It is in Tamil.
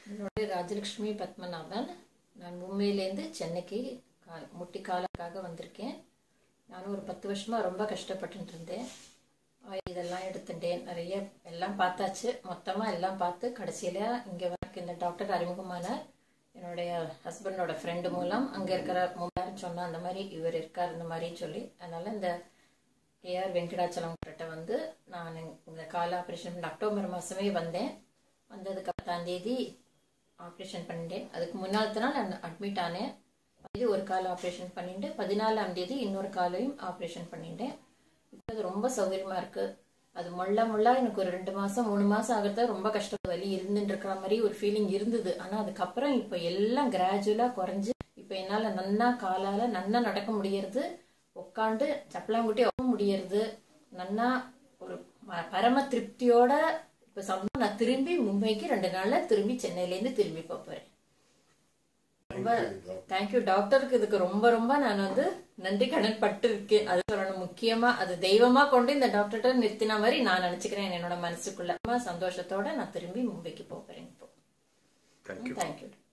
என்னுடைய ராஜலக்ஷ்மி பத்மநாபன் நான் மும்பையிலேருந்து சென்னைக்கு கா முட்டி காலுக்காக வந்திருக்கேன் நானும் ஒரு பத்து வருஷமாக ரொம்ப கஷ்டப்பட்டுட்டு இருந்தேன் ஆஹ் இதெல்லாம் எடுத்துட்டேன் நிறைய எல்லாம் பார்த்தாச்சு மொத்தமாக எல்லாம் பார்த்து கடைசியில் இங்கே எனக்கு இந்த டாக்டர் அறிமுகமான என்னுடைய ஹஸ்பண்டோட ஃப்ரெண்டு மூலம் அங்கே இருக்கிற மும்பாருன்னு சொன்னா அந்த மாதிரி இவர் இருக்கார் இந்த மாதிரி சொல்லி அதனால இந்த ஏஆர் வெங்கடாச்சலம் கிட்ட வந்து நான் இந்த கால ஆப்ரேஷன் அக்டோபர் மாதமே வந்தேன் வந்ததுக்கு பத்தாம் தேதி ஆப்ரேஷன் பண்ணிட்டேன் அதுக்கு முன்னாலத்து நாள் நான் அட்மிட் ஆனேன் இது ஒரு கால் ஆப்ரேஷன் பண்ணிட்டு பதினாலாம் தேதி இன்னொரு காலையும் ஆப்ரேஷன் பண்ணிட்டேன் இப்போ அது ரொம்ப சௌகரியமா இருக்கு அது முள்ள முள்ள எனக்கு ஒரு ரெண்டு மாசம் மூணு மாசம் ஆகிறது ரொம்ப கஷ்டம் வலி இருந்துட்டு இருக்கிற மாதிரி ஒரு ஃபீலிங் இருந்தது ஆனா அதுக்கப்புறம் இப்போ எல்லாம் கிராஜுவலா குறைஞ்சு இப்போ என்னால நன்னா காலால நன்னா நடக்க முடியறது உட்காந்து சப்பலாங்குட்டி ஒக்க முடியறது நன்னா ஒரு ம- பரம திருப்தியோட இப்ப சொன்னா நான் திரும்பி மும்பைக்கு ரெண்டு நாள்ல திரும்பி சென்னையில இருந்து திரும்பி போறேன் ரொம்ப தேங்க்யூ டாக்டருக்கு இதுக்கு ரொம்ப ரொம்ப நான் வந்து நன்றி கடன் பட்டு இருக்கேன் அது சொல்லணும் முக்கியமா அது தெய்வமா கொண்டு இந்த டாக்டர்கிட்ட நிறுத்தின மாதிரி நான் நினைச்சுக்கிறேன் என்னோட மனசுக்குள்ள ரொம்ப சந்தோஷத்தோட நான் திரும்பி மும்பைக்கு போறேன் இப்போ தேங்க்யூ தேங்க்யூ